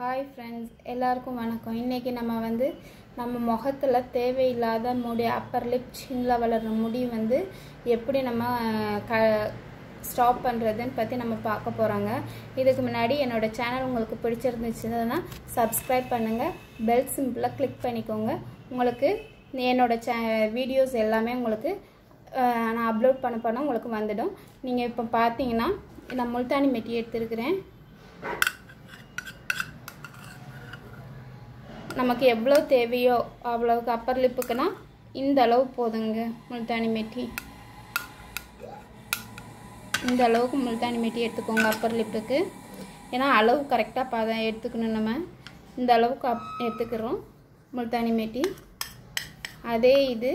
hi friends எல்லாருக்கும் வணக்கம் இன்றைக்கி நம்ம வந்து நம்ம முகத்தில் தேவையில்லாத முடி அப்பர் லிப் சின்னில் வளர்கிற முடி வந்து எப்படி நம்ம க ஸ்டாப் பண்ணுறதுன்னு பற்றி நம்ம பார்க்க போகிறோங்க இதுக்கு முன்னாடி என்னோடய சேனல் உங்களுக்கு பிடிச்சிருந்துச்சுன்னா சப்ஸ்கிரைப் பண்ணுங்கள் பெல் சிம்பிளாக கிளிக் பண்ணிக்கோங்க உங்களுக்கு என்னோட சே வீடியோஸ் எல்லாமே உங்களுக்கு அஹ், நான் அப்லோட் பண்ண பண்ண உங்களுக்கு வந்துடும் நீங்கள் இப்போ பார்த்தீங்கன்னா நான் முல்தானி மெட்டி எடுத்துருக்கிறேன் நமக்கு எவ்வளோ தேவையோ அவ்வளோக்கு அப்பர் லிப்புக்குன்னா இந்த அளவு போதுங்க முல்தானி மெட்டி இந்த அளவுக்கு முல்தானி மெட்டி எடுத்துக்கோங்க அப்பர் லிப்புக்கு ஏன்னா அளவு கரெக்டாக பா எடுத்துக்கணும் நம்ம இந்த அளவுக்கு அப் எடுத்துக்கிறோம் முல்தானி மெட்டி அதே இது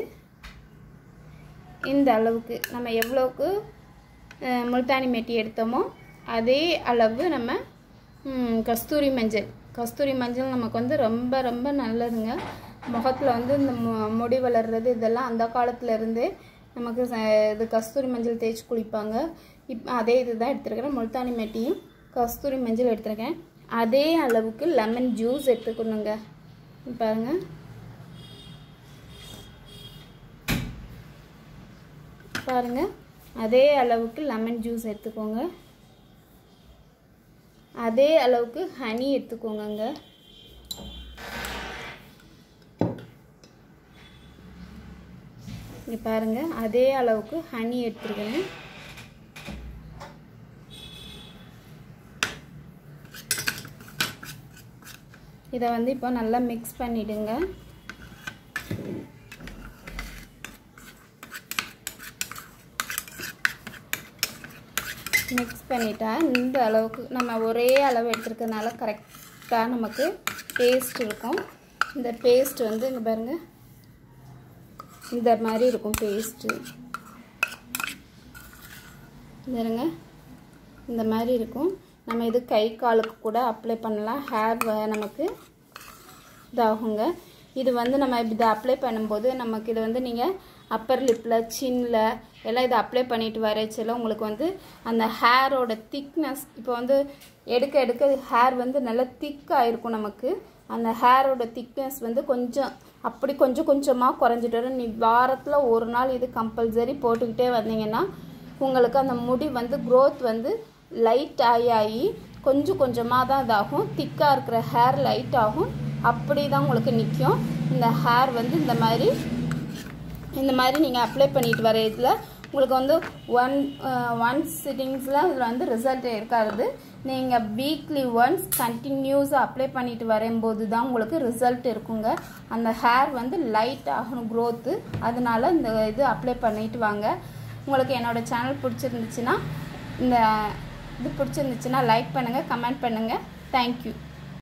இந்த அளவுக்கு நம்ம எவ்வளோக்கு அஹ், முல்தானி மெட்டி எடுத்தோமோ அதே அளவு நம்ம ம், கஸ்தூரி மஞ்சள் கஸ்தூரி மஞ்சள் நமக்கு வந்து ரொம்ப ரொம்ப நல்லதுங்க முகத்தில் வந்து இந்த மு- முடி வளர்றது இதெல்லாம் அந்த காலத்துல இருந்தே நமக்கு ச- இது கஸ்தூரி மஞ்சள் தேய்ச்சி குளிப்பாங்க இப் அதே இது தான் எடுத்துருக்கிறேன் முல்தானி மெட்டியும் கஸ்தூரி மஞ்சள் எடுத்திருக்கேன் அதே அளவுக்கு லெமன் ஜூஸ் எடுத்துக்கணுங்க பாருங்க பாருங்க அதே அளவுக்கு லெமன் ஜூஸ் எடுத்துக்கோங்க அதே அளவுக்கு ஹனி எடுத்துக்கோங்கங்க இங்கே பாருங்க அதே அளவுக்கு ஹனி எடுத்துருக்கேன் இதை வந்து இப்போ நல்லா மிக்ஸ் பண்ணிடுங்க மிக்ஸ் பண்ணிட்டா இந்த அளவுக்கு நம்ம ஒரே அளவு எடுத்துருக்கறனால கரெக்டாக நமக்கு பேஸ்ட் இருக்கும் இந்த பேஸ்ட் வந்து இங்கே பாருங்க இந்த மாதிரி இருக்கும் பேஸ்ட்டு பாருங்க இந்த மாதிரி இருக்கும் நம்ம இது கை காலுக்கு கூட அப்ளை பண்ணலாம் ஹேர் நமக்கு இதாகுங்க இது வந்து நம்ம இதை அப்ளை பண்ணும்போது நமக்கு இது வந்து நீங்கள் அப்பர் லிப்பில் சின்னில் எல்லாம் இதை அப்ளை பண்ணிட்டு வரைச்சில உங்களுக்கு வந்து அந்த ஹேரோட திக்னஸ் இப்போ வந்து எடுக்க எடுக்க ஹேர் வந்து நல்லா திக்காக இருக்கும் நமக்கு அந்த ஹேரோட திக்னஸ் வந்து கொஞ்சம் அப்படி கொஞ்சம் கொஞ்சமாக குறைஞ்சிட்டு வரும் நீ வாரத்தில் ஒரு நாள் இது கம்பல்சரி போட்டுக்கிட்டே வந்தீங்கன்னா உங்களுக்கு அந்த முடி வந்து growth வந்து லைட் ஆகி ஆகி கொஞ்சம் கொஞ்சமாக தான் இதாகும் திக்காக இருக்கிற ஹேர் லைட் ஆகும் அப்படி தான் உங்களுக்கு நிற்கும் இந்த ஹேர் வந்து இந்த மாதிரி இந்த மாதிரி நீங்கள் அப்ளை பண்ணிட்டு வர இதில் உங்களுக்கு வந்து ஒன் ஒன் சிட்டிங்ஸில் இதில் வந்து ரிசல்ட் இருக்காது நீங்கள் வீக்லி ஒன்ஸ் கண்டினியூஸாக அப்ளை பண்ணிட்டு வரும்போது தான் உங்களுக்கு ரிசல்ட் இருக்குங்க அந்த ஹேர் வந்து லைட் ஆகணும் க்ரோத்து அதனால இந்த இது அப்ளை பண்ணிட்டு வாங்க உங்களுக்கு என்னோட சேனல் பிடிச்சிருந்துச்சுன்னா இந்த இது பிடிச்சிருந்துச்சுன்னா லைக் பண்ணுங்கள் கமெண்ட் பண்ணுங்கள் தேங்க்யூ